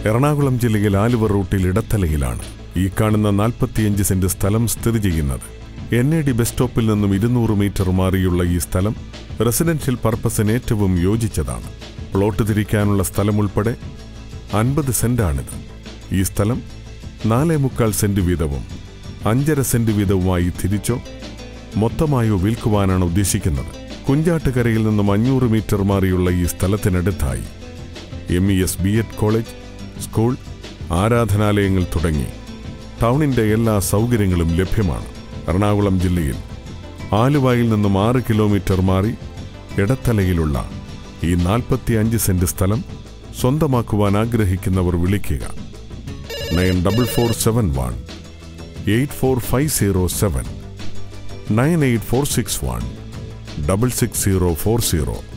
എറണാകുളം ജില്ലയിൽ ആലുവ റൂട്ടിൽ ഇടത്തലയിലാണ് ഈ കാണുന്ന നാൽപ്പത്തിയഞ്ച് സെന്റ് സ്ഥലം സ്ഥിതി ചെയ്യുന്നത് എൻ എ ഡി ബസ് സ്റ്റോപ്പിൽ നിന്നും ഇരുന്നൂറ് മീറ്റർ മാറിയുള്ള ഈ സ്ഥലം റെസിഡൻഷ്യൽ പർപ്പസിന് ഏറ്റവും യോജിച്ചതാണ് പ്ലോട്ട് തിരിക്കാനുള്ള സ്ഥലം ഉൾപ്പെടെ അൻപത് സെന്റാണിത് ഈ സ്ഥലം നാലേ മുക്കാൽ സെന്റ് വീതവും അഞ്ചര സെന്റ് വീതവുമായി തിരിച്ചോ മൊത്തമായോ വിൽക്കുവാനാണ് ഉദ്ദേശിക്കുന്നത് കുഞ്ചാട്ടുകരയിൽ നിന്നും അഞ്ഞൂറ് മീറ്റർ മാറിയുള്ള ഈ സ്ഥലത്തിനടുത്തായി M E S B Ed college school ആരാധനാലയങ്ങൾ തുടങ്ങി ടൗണിന്റെ എല്ലാ സൗകര്യങ്ങളും ലഭ്യമാണ് എറണാകുളം ജില്ലയിൽ ആലുവായിൽ നിന്നും ആറ് കിലോമീറ്റർ മാറി ഇടത്തലയിലുള്ള ഈ നാൽപ്പത്തി അഞ്ച് സെന്റ് സ്ഥലം സ്വന്തമാക്കുവാൻ ആഗ്രഹിക്കുന്നവർ വിളിക്കുക nine double four seven one eight four five zero seven nine eight four six one double six zero four zero